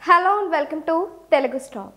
hello and welcome to Telugu stop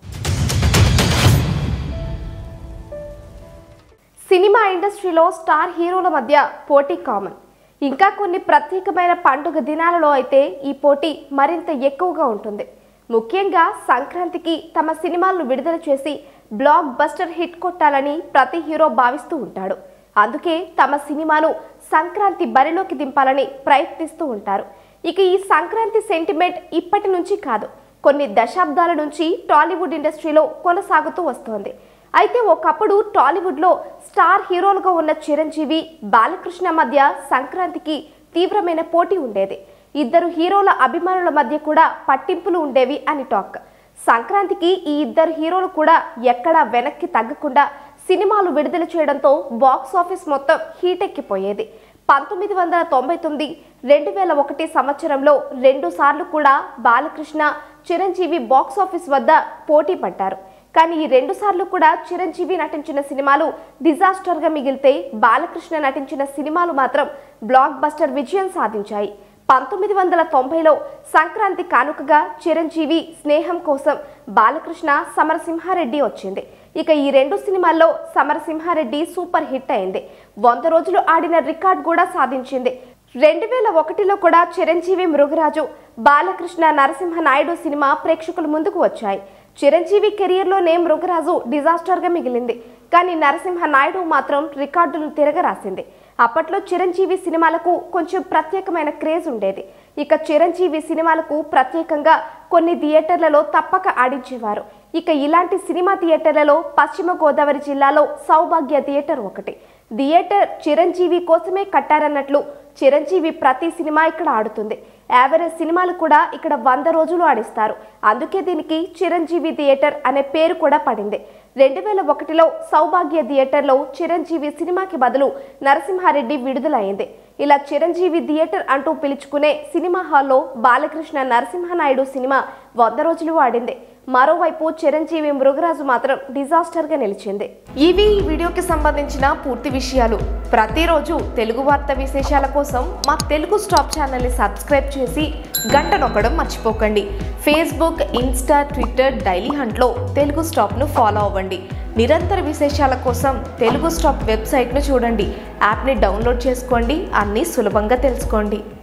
cinema ఇండస్ట్రీలో star హీరోల మధ్య పోటీ కామన్ ఇంకా కొన్ని ప్రత్యేకమైన పండుగ దినాలలో అయితే ఈ పోటీ మరింత ఎక్కువగా ఉంటుంది ముఖ్యంగా సంక్రాంతికి తమ సినిమాలను విడుదల చేసి బ్లాక్ బస్టర్ హిట్ కొట్టాలని ప్రతి హీరో భావిస్తూ ఉంటాడు అందుకే తమ సినిమాను సంక్రాంతి బరిలోకి దింపాలని ప్రయత్నిస్తూ ఉంటారు ఇక ఈ సంక్రాంతి సెంటిమెంట్ ఇప్పటి నుంచి కాదు కొన్ని దశాబ్దాల నుంచి టాలీవుడ్ ఇండస్ట్రీలో కొనసాగుతూ వస్తోంది అయితే ఒకప్పుడు టాలీవుడ్లో స్టార్ హీరోలుగా ఉన్న చిరంజీవి బాలకృష్ణ మధ్య సంక్రాంతికి తీవ్రమైన పోటీ ఉండేది ఇద్దరు హీరోల అభిమానుల మధ్య కూడా పట్టింపులు ఉండేవి అని టాక్ సంక్రాంతికి ఈ ఇద్దరు హీరోలు కూడా ఎక్కడా వెనక్కి తగ్గకుండా సినిమాలు విడుదల చేయడంతో బాక్స్ ఆఫీస్ మొత్తం హీటెక్కిపోయేది పంతొమ్మిది వందల తొంభై తొమ్మిది రెండు వేల ఒకటి సంవత్సరంలో రెండు సార్లు కూడా బాలకృష్ణ చిరంజీవి బాక్స్ ఆఫీస్ వద్ద పోటీ పడ్డారు కానీ ఈ రెండు సార్లు కూడా చిరంజీవి నటించిన సినిమాలు డిజాస్టర్గా మిగిలితే బాలకృష్ణ నటించిన సినిమాలు మాత్రం బ్లాక్ బస్టర్ విజయం సాధించాయి పంతొమ్మిది వందల తొంభైలో సంక్రాంతి కానుకగా చిరంజీవి స్నేహం కోసం బాలకృష్ణ సమరసింహారెడ్డి వచ్చింది ఇక ఈ రెండు సినిమాల్లో సమరసింహారెడ్డి సూపర్ హిట్ అయింది వంద రోజులు ఆడిన రికార్డ్ కూడా సాధించింది రెండు వేల ఒకటిలో కూడా చిరంజీవి మృగరాజు బాలకృష్ణ నరసింహ నాయుడు సినిమా ప్రేక్షకుల ముందుకు వచ్చాయి చిరంజీవి కెరియర్లోనే మృగరాజు డిజాస్టర్గా మిగిలింది కానీ నరసింహ నాయుడు మాత్రం రికార్డులు తిరగరాసింది అప్పట్లో చిరంజీవి సినిమాలకు కొంచెం ప్రత్యేకమైన క్రేజ్ ఉండేది ఇక చిరంజీవి సినిమాలకు ప్రత్యేకంగా కొన్ని థియేటర్లలో తప్పక ఆడించేవారు ఇక ఇలాంటి సినిమా థియేటర్లలో పశ్చిమ గోదావరి జిల్లాలో సౌభాగ్య థియేటర్ ఒకటి థియేటర్ చిరంజీవి కోసమే కట్టారన్నట్లు చిరంజీవి ప్రతి సినిమా ఇక్కడ ఆడుతుంది యావరేజ్ సినిమాలు కూడా ఇక్కడ వంద రోజులు ఆడిస్తారు అందుకే దీనికి చిరంజీవి థియేటర్ అనే పేరు కూడా పడింది రెండు వేల ఒకటిలో సౌభాగ్య థియేటర్లో చిరంజీవి సినిమాకి బదులు నరసింహారెడ్డి విడుదలైంది ఇలా చిరంజీవి థియేటర్ అంటూ పిలుచుకునే సినిమా హాల్లో బాలకృష్ణ నరసింహనాయుడు సినిమా వంద రోజులు ఆడింది మరోవైపు చిరంజీవి మృగరాజు మాత్రం డిజాస్టర్ గా నిలిచింది ఇవి ఈ వీడియోకి సంబంధించిన పూర్తి విషయాలు ప్రతిరోజు తెలుగు వార్త విశేషాల కోసం మా తెలుగు స్టాప్ ఛానల్ని సబ్స్క్రైబ్ చేసి గంట నొక్కడం మర్చిపోకండి ఫేస్బుక్ ఇన్స్టా ట్విట్టర్ డైలీ హంట్లో తెలుగు స్టాప్ను ఫాలో అవ్వండి నిరంతర విశేషాల కోసం తెలుగు స్టాప్ వెబ్సైట్ను చూడండి యాప్ని డౌన్లోడ్ చేసుకోండి అన్నీ సులభంగా తెలుసుకోండి